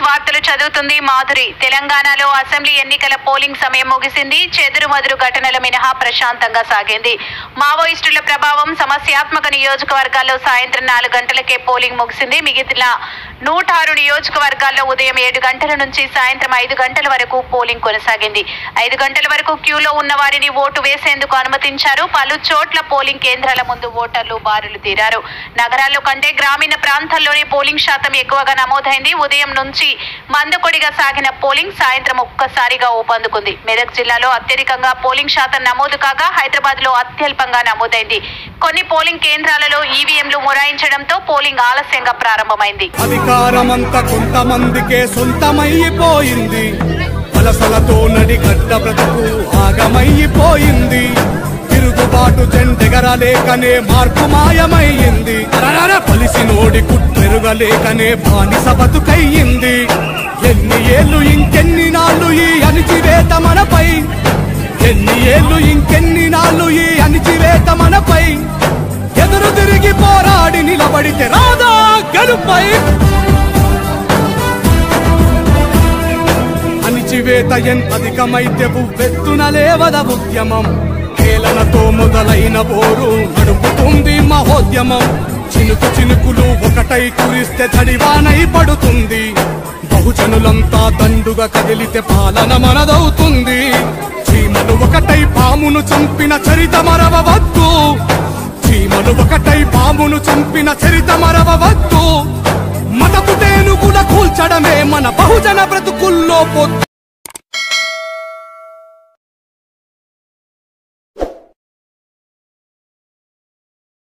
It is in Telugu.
వార్తలు చదువుతుంది మాధురి తెలంగాణలో అసెంబ్లీ ఎన్నికల పోలింగ్ సమయం ముగిసింది చెదురు మదురు ఘటనల మినహా ప్రశాంతంగా సాగింది మావోయిస్టుల ప్రభావం సమస్యాత్మక నియోజకవర్గాల్లో సాయంత్రం నాలుగు గంటలకే పోలింగ్ ముగిసింది మిగిలిన నూట ఆరు నియోజకవర్గాల్లో ఉదయం ఏడు గంటల నుంచి సాయంత్రం ఐదు గంటల వరకు పోలింగ్ కొనసాగింది ఐదు గంటల వరకు క్యూలో ఉన్న వారిని ఓటు వేసేందుకు అనుమతించారు పలు చోట్ల పోలింగ్ కేంద్రాల ముందు ఓటర్లు బారులు తీరారు నగరాల్లో కంటే గ్రామీణ ప్రాంతాల్లోనే పోలింగ్ శాతం ఎక్కువగా నమోదైంది ఉదయం నుంచి మందకొడిగా సాగిన పోలింగ్ సాయంత్రం ఒక్కసారిగా ఊపందుకుంది మెదక్ జిల్లాలో అత్యధికంగా పోలింగ్ శాతం నమోదు కాగా హైదరాబాద్ లో అత్యల్పంగా నమోదైంది కొన్ని పోలింగ్ కేంద్రాలలో ఈవీఎంలు మొరాయించడంతో పోలింగ్ ఆలస్యంగా ప్రారంభమైంది అధికారమంతా కొంతమందికే సొంతమైపోయింది వలసలతో నడిగడ్డ బ్రతుకు ఆగమైపోయింది తిరుగుబాటు జెండెగరలేకనే మార్పు మాయమయ్యింది రరర పలిసినోడి కుట్టెరుగలేకనే బానిస బతుకయ్యింది ఎన్ని ఏళ్ళు ఇంకెన్ని నాళ్ళు ఈ అణిచివేత మనపై ఎన్ని ఏళ్ళు ఇంకెన్ని నాళ్ళు ఈ అణిచివేత మనపై ఎదురు తిరిగి పోరాడి నిలబడితే రాదా గెలుపై అణిచివేత ఎంత అధికమైతే ఉవ్వెత్తున లేవద ఉద్యమం కేలనతో మొదలైన పోరు నడుపుతుంది మహోద్యమం చినుకు చినుకులు ఒకటై కురిస్తే తడివానై పడుతుంది బహుజనులంతా దండుగా కదిలితే పాలన మనదవుతుంది చీమలు ఒకటై పామును చంపిన చరిత మరవవద్దు చీమలు ఒకటై పామును చంపిన చరిత మరవవద్దు మతపు తేనుగుల కూల్చడమే మన బహుజన బ్రతుకుల్లో పొత్తు